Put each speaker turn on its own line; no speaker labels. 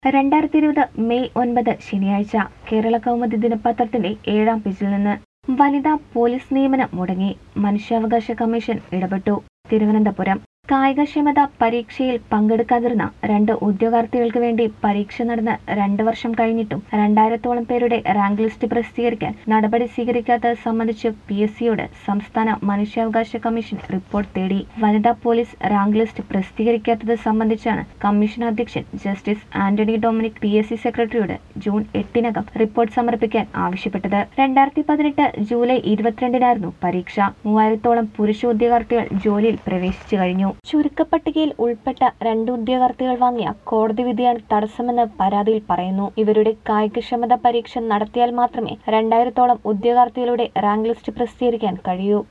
രണ്ടായിരത്തി ഇരുപത് മെയ് ഒൻപത് ശനിയാഴ്ച കേരള കൗമുദി ദിനപത്രത്തിന്റെ ഏഴാം പേജിൽ നിന്ന് വനിതാ പോലീസ് നിയമനം മുടങ്ങി മനുഷ്യാവകാശ കമ്മീഷൻ ഇടപെട്ടു തിരുവനന്തപുരം കായികക്ഷമത പരീക്ഷയിൽ പങ്കെടുക്കാതിരുന്ന രണ്ട് ഉദ്യോഗാർത്ഥികൾക്ക് വേണ്ടി പരീക്ഷ നടന്ന് രണ്ട് വർഷം കഴിഞ്ഞിട്ടും രണ്ടായിരത്തോളം പേരുടെ റാങ്ക് ലിസ്റ്റ് പ്രസിദ്ധീകരിക്കാൻ നടപടി സ്വീകരിക്കാത്തത് സംബന്ധിച്ച് പി എസ് സിയോട് സംസ്ഥാന മനുഷ്യാവകാശ കമ്മീഷൻ റിപ്പോർട്ട് തേടി വനിതാ പോലീസ് റാങ്ക് ലിസ്റ്റ് പ്രസിദ്ധീകരിക്കാത്തത് സംബന്ധിച്ചാണ് കമ്മീഷൻ അധ്യക്ഷൻ justice Antony Dominic P S C സെക്രട്ടറിയോട് ജൂൺ എട്ടിനകം റിപ്പോർട്ട് സമർപ്പിക്കാൻ ആവശ്യപ്പെട്ടത് രണ്ടായിരത്തി പതിനെട്ട് ജൂലൈ ഇരുപത്തിരണ്ടിനായിരുന്നു പരീക്ഷ മൂവായിരത്തോളം പുരുഷ ഉദ്യോഗാർത്ഥികൾ ജോലിയിൽ പ്രവേശിച്ചു കഴിഞ്ഞു ചുരുക്കപ്പട്ടികയിൽ ഉൾപ്പെട്ട രണ്ട് ഉദ്യോഗാർത്ഥികൾ വാങ്ങിയ കോടതി വിധിയാണ് തടസ്സമെന്ന് പരാതിയിൽ പറയുന്നു ഇവരുടെ കായികക്ഷമത പരീക്ഷ നടത്തിയാൽ മാത്രമേ രണ്ടായിരത്തോളം ഉദ്യോഗാർത്ഥികളുടെ റാങ്ക് ലിസ്റ്റ് പ്രസിദ്ധീകരിക്കാൻ കഴിയൂ